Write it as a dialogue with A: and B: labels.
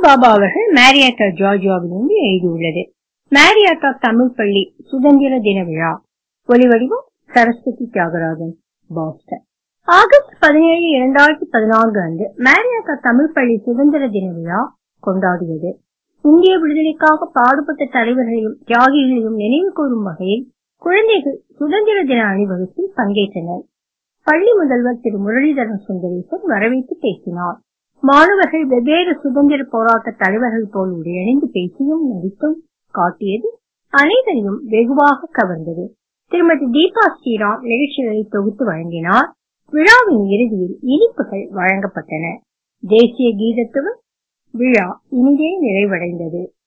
A: பாபா அவர்கள் மேரியாட்டா ஜார்ஜியாவிலிருந்து எழுதியுள்ளது மேரியாட்டா தமிழ் பள்ளி சுதந்திர தின விழா ஒலிவடிவம் சரஸ்வதி தியாகராஜன் பாஸ்டன் ஆகஸ்ட் பதினேழு இரண்டாயிரத்தி பதினான்கு அன்று மேரியாட்டா தமிழ் பள்ளி சுதந்திர தின விழா கொண்டாடியது இந்திய விடுதலைக்காக பாடுபட்ட தலைவர்களையும் தியாகிகளையும் நினைவு கூறும் வகையில் குழந்தைகள் சுதந்திர தின அணிவகுப்பில் பங்கேற்றனர் பள்ளி முதல்வர் திரு முரளிதரன் சுந்தரேசன் வரவேற்று பேசினார் மாணவர்கள் வெவ்வேறு சுதந்திர போராட்ட தலைவர்கள் போல் உடையணிந்து பேசியும் நடித்தும் காட்டியது அனைவரையும் வெகுவாக கவர்ந்தது திருமதி தீபா ஸ்ரீராம் நிகழ்ச்சிகளை தொகுத்து வழங்கினார் விழாவின் இறுதியில் இனிப்புகள் வழங்கப்பட்டன தேசிய கீதத்துடன் விழா இனிதே நிறைவடைந்தது